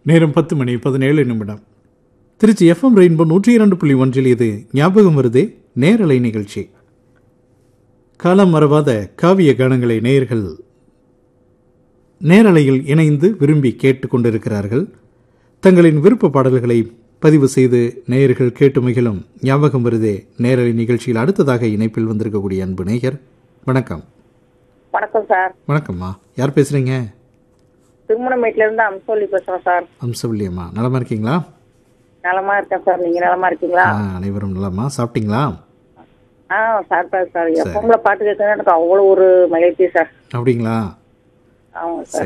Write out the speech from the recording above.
நேரம் பத்து மணி பதினேழு நிமிடம் திருச்சி எஃப்எம் ரெயின்போ நூற்றி இரண்டு புள்ளி ஒன்றில் இது ஞாபகம் வருதே நேரலை நிகழ்ச்சி காலம் மறவாத காவிய கானங்களை நேயர்கள் நேரலையில் இணைந்து விரும்பி கேட்டுக்கொண்டிருக்கிறார்கள் தங்களின் விருப்ப பாடல்களை பதிவு செய்து நேயர்கள் கேட்டு மகிழும் ஞாபகம் வருதே நேரலை நிகழ்ச்சியில் அடுத்ததாக இணைப்பில் வந்திருக்கக்கூடிய அன்பு நேயர் வணக்கம் வணக்கம் சார் வணக்கம்மா யார் பேசுறீங்க திருமணமேட்ல இருந்து அம்சோலி பேசுறேன் சார் அம்சவல்லியம்மா நலமா இருக்கீங்களா நலமா இருக்கேன் சார் நீங்க நலமா இருக்கீங்களா ஆ, அனைவரும் நலமா சாப்பிட்டீங்களா ஆ சாப்பிட்டேன் சார் எப்பவுமே பாட்டு கேட்கறது எனக்கு அவ்வளோ ஒரு மகிழ்ச்சி சார் அப்படிங்களா ஆமாம் சார்